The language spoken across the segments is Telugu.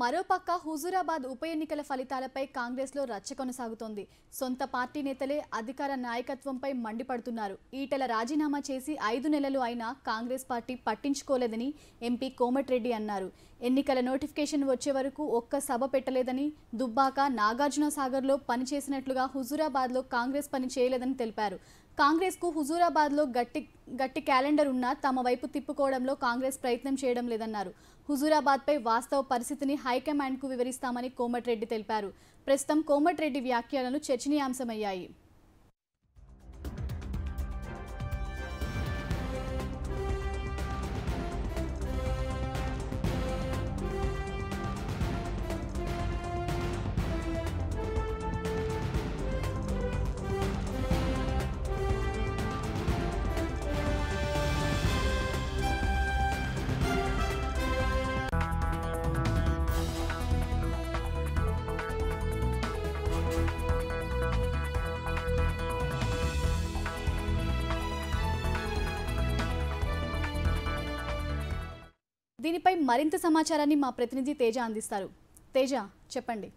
మరోపక్క హుజూరాబాద్ ఉప ఎన్నికల ఫలితాలపై కాంగ్రెస్లో రచ్చ కొనసాగుతోంది సొంత పార్టీ నేతలే అధికార నాయకత్వంపై మండిపడుతున్నారు ఈటల రాజీనామా చేసి ఐదు నెలలు అయినా కాంగ్రెస్ పార్టీ పట్టించుకోలేదని ఎంపీ కోమటిరెడ్డి అన్నారు ఎన్నికల నోటిఫికేషన్ వచ్చే వరకు ఒక్క సభ పెట్టలేదని దుబ్బాక నాగార్జున సాగర్లో పనిచేసినట్లుగా హుజూరాబాద్లో కాంగ్రెస్ పని చేయలేదని తెలిపారు కాంగ్రెస్కు హుజూరాబాద్లో గట్టి గట్టి క్యాలెండర్ ఉన్నా తమ వైపు తిప్పుకోవడంలో కాంగ్రెస్ ప్రయత్నం చేయడం లేదన్నారు హుజూరాబాద్పై వాస్తవ పరిస్థితిని హైకమాండ్కు వివరిస్తామని కోమటిరెడ్డి తెలిపారు ప్రస్తుతం కోమటిరెడ్డి వ్యాఖ్యలను చర్చనీయాంశమయ్యాయి దీనిపై మరింత సమాచారాన్ని మా ప్రతినిధి తేజ అందిస్తారు తేజ చెప్పండి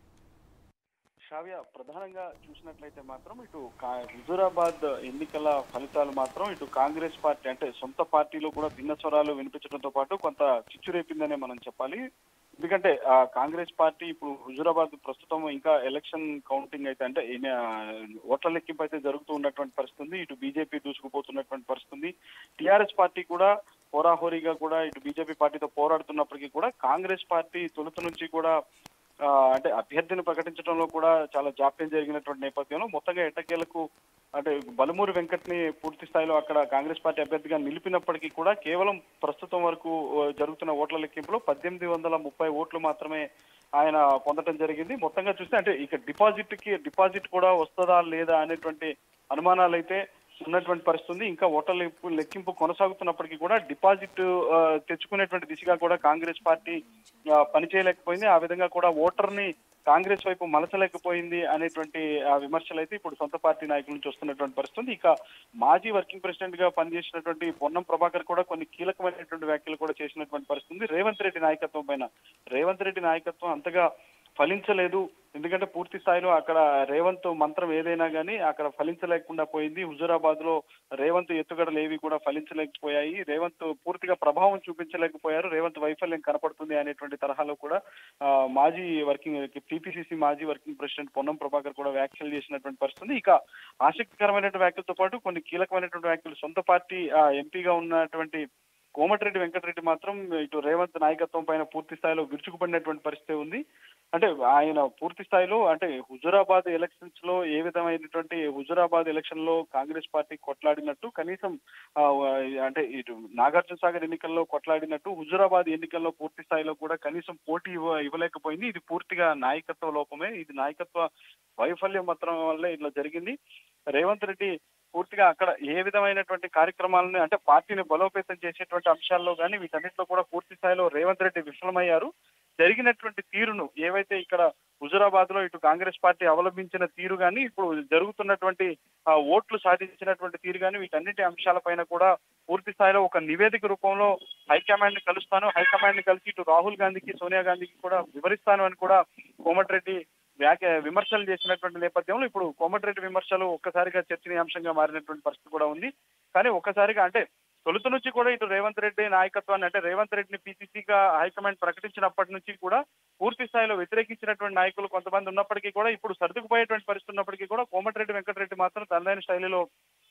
శ్రావ్య ప్రధానంగా చూసినట్లయితే మాత్రం ఇటు కా- హుజూరాబాద్ ఎన్నికల ఫలితాలు మాత్రం ఇటు కాంగ్రెస్ పార్టీ అంటే సొంత పార్టీలో కూడా భిన్న స్వరాలు వినిపించడంతో పాటు కొంత చిచ్చురేపిందనే మనం చెప్పాలి ఎందుకంటే ఆ కాంగ్రెస్ పార్టీ ఇప్పుడు హుజూరాబాద్ ప్రస్తుతం ఇంకా ఎలక్షన్ కౌంటింగ్ అయితే అంటే ఈయన ఓట్ల లెక్కింపు అయితే జరుగుతూ ఉన్నటువంటి పరిస్థితి ఉంది ఇటు బీజేపీ దూసుకుపోతున్నటువంటి పరిస్థితి ఉంది టీఆర్ఎస్ పార్టీ కూడా హోరాహోరీగా కూడా ఇటు బీజేపీ పార్టీతో పోరాడుతున్నప్పటికీ కూడా కాంగ్రెస్ పార్టీ తొలుత నుంచి కూడా ఆ, అంటే అభ్యర్థిని ప్రకటించడంలో కూడా చాలా జాప్యం జరిగినటువంటి నేపథ్యంలో మొత్తంగా ఎట్టకేలకు అంటే బలమూరి వెంకట్ని పూర్తి స్థాయిలో అక్కడ కాంగ్రెస్ పార్టీ అభ్యర్థిగా నిలిపినప్పటికీ కూడా కేవలం ప్రస్తుతం వరకు ఆ, జరుగుతున్న ఓట్ల లెక్కింపులో పద్దెనిమిది వందల ముప్పై ఓట్లు మాత్రమే ఆయన పొందడం జరిగింది మొత్తంగా చూస్తే అంటే ఇక డిపాజిట్ కి డిపాజిట్ కూడా వస్తుందా లేదా అనేటువంటి అనుమానాలు అయితే ఉన్నటువంటి పరిస్థితి ఉంది ఇంకా ఓట్ల లెక్కింపు- లెక్కింపు కొనసాగుతున్నప్పటికీ కూడా డిపాజిట్ ఆ, తెచ్చుకునేటువంటి దిశగా కూడా కాంగ్రెస్ పార్టీ ఆ, పనిచేయలేకపోయింది ఆ విధంగా కూడా ఓటర్ని కాంగ్రెస్ వైపు మలచలేకపోయింది అనేటువంటి ఆ, విమర్శలు అయితే ఇప్పుడు సొంత పార్టీ నాయకుల నుంచి వస్తున్నటువంటి పరిస్థితి ఉంది. ఇక మాజీ వర్కింగ్ ప్రెసిడెంట్ గా పనిచేసినటువంటి పొన్నం ప్రభాకర్ కూడా కొన్ని కీలకమైనటువంటి వ్యాఖ్యలు కూడా చేసినటువంటి పరిస్థితి ఉంది రేవంత్ రెడ్డి నాయకత్వం పైన రేవంత్ రెడ్డి నాయకత్వం అంతగా ఫలించలేదు ఎందుకంటే పూర్తి స్థాయిలో అక్కడ రేవంత్ మంత్రం ఏదైనా కానీ అక్కడ ఫలించలేకుండా పోయింది హుజూరాబాద్ లో రేవంత్ ఎత్తుగడలు ఏవి కూడా ఫలించలేకపోయాయి రేవంత్ పూర్తిగా ప్రభావం చూపించలేకపోయారు రేవంత్ వైఫల్యం కనపడుతుంది అనేటువంటి తరహాలో కూడా ఆ, మాజీ వర్కింగ్ టీపీసీసీ మాజీ వర్కింగ్ ప్రెసిడెంట్ పొన్నం ప్రభాకర్ కూడా వ్యాఖ్యలు చేసినటువంటి పరిస్థితి ఉంది. ఇక ఆసక్తికరమైనటువంటి వ్యాఖ్యలతో పాటు కొన్ని కీలకమైనటువంటి వ్యాఖ్యలు సొంత పార్టీ ఆ, ఎంపీగా ఉన్నటువంటి కోమటిరెడ్డి వెంకటరెడ్డి మాత్రం ఇటు రేవంత్ నాయకత్వం పైన పూర్తి స్థాయిలో విరుచుకుపడినటువంటి పరిస్థితి ఉంది అంటే ఆయన పూర్తి స్థాయిలో అంటే హుజురాబాద్ ఎలక్షన్స్ లో ఏ విధమైనటువంటి హుజురాబాద్ ఎలక్షన్ లో కాంగ్రెస్ పార్టీ కొట్లాడినట్టు కనీసం ఆ, అంటే ఇటు నాగార్జున సాగర్ ఎన్నికల్లో కొట్లాడినట్టు హుజురాబాద్ ఎన్నికల్లో పూర్తి స్థాయిలో కూడా కనీసం పోటీ ఇవ్వ ఇవ్వలేకపోయింది ఇది పూర్తిగా నాయకత్వ లోపమే ఇది నాయకత్వ వైఫల్యం మాత్రం వల్లే ఇట్లా జరిగింది రేవంత్ రెడ్డి పూర్తిగా అక్కడ ఏ విధమైనటువంటి కార్యక్రమాలను అంటే పార్టీని బలోపేతం చేసేటువంటి అంశాల్లో కానీ వీటన్నిటిలో కూడా పూర్తి స్థాయిలో రేవంత్ రెడ్డి విఫలమయ్యారు జరిగినటువంటి తీరును ఏవైతే ఇక్కడ హుజురాబాద్ లో ఇటు కాంగ్రెస్ పార్టీ అవలంబించిన తీరు కానీ ఇప్పుడు జరుగుతున్నటువంటి ఆ, ఓట్లు సాధించినటువంటి తీరు కానీ వీటన్నిటి అంశాలపైన కూడా పూర్తి స్థాయిలో ఒక నివేదిక రూపంలో హైకమాండ్ ని కలుస్తాను హైకమాండ్ ని కలిసి ఇటు రాహుల్ గాంధీకి సోనియా గాంధీకి కూడా వివరిస్తాను అని కూడా కోమటిరెడ్డి వ్యాఖ్య విమర్శలు చేసినటువంటి నేపథ్యంలో ఇప్పుడు కోమటిరెడ్డి విమర్శలు ఒక్కసారిగా చర్చనీయాంశంగా మారినటువంటి పరిస్థితి కూడా ఉంది కానీ ఒక్కసారిగా అంటే తొలుత నుంచి కూడా ఇటు రేవంత్ రెడ్డి నాయకత్వాన్ని అంటే రేవంత్ రెడ్డిని పీసీసీగా హైకమాండ్ ప్రకటించినప్పటి నుంచి కూడా పూర్తి స్థాయిలో వ్యతిరేకించినటువంటి నాయకులు కొంతమంది ఉన్నప్పటికీ కూడా ఇప్పుడు సర్దుకుపోయేటువంటి పరిస్థితి ఉన్నప్పటికీ కూడా కోమటిరెడ్డి వెంకటరెడ్డి మాత్రం తనదైన శైలిలో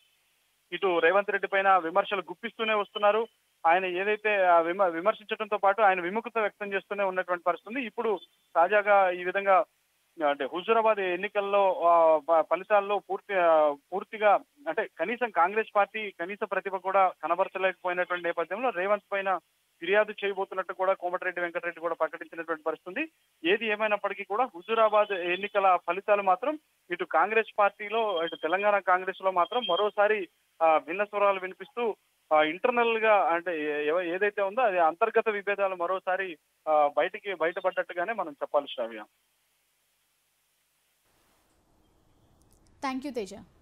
ఇటు రేవంత్ రెడ్డి పైన విమర్శలు గుప్పిస్తూనే వస్తున్నారు ఆయన ఏదైతే ఆ విమ విమర్శించడంతో పాటు ఆయన విముఖత వ్యక్తం చేస్తూనే ఉన్నటువంటి పరిస్థితి ఉంది. ఇప్పుడు తాజాగా ఈ విధంగా అంటే హుజూరాబాద్ ఎన్నికల్లో ఆ, ప- ఫలితాల్లో పూర్తి ఆ, పూర్తిగా అంటే కనీసం కాంగ్రెస్ పార్టీ కనీస ప్రతిభ కూడా కనబరచలేకపోయినటువంటి నేపథ్యంలో రేవంత్ పైన ఫిర్యాదు చేయబోతున్నట్టు కూడా కోమటిరెడ్డి వెంకటరెడ్డి కూడా ప్రకటించినటువంటి పరిస్థితి ఉంది. ఏది ఏమైనప్పటికీ కూడా హుజూరాబాద్ ఎన్నికల ఫలితాలు మాత్రం ఇటు కాంగ్రెస్ పార్టీలో ఇటు తెలంగాణ కాంగ్రెస్ లో మాత్రం మరోసారి ఆ, భిన్న స్వరాలు వినిపిస్తూ ఇంటర్నల్ గా అంటే ఏ- ఎవ- ఏదైతే ఉందో అది అంతర్గత విభేదాలు మరోసారి ఆ, బయటికి బయటపడ్డట్టుగానే మనం చెప్పాలి శ్రావ్య థ్యాంక్ యూ తేజ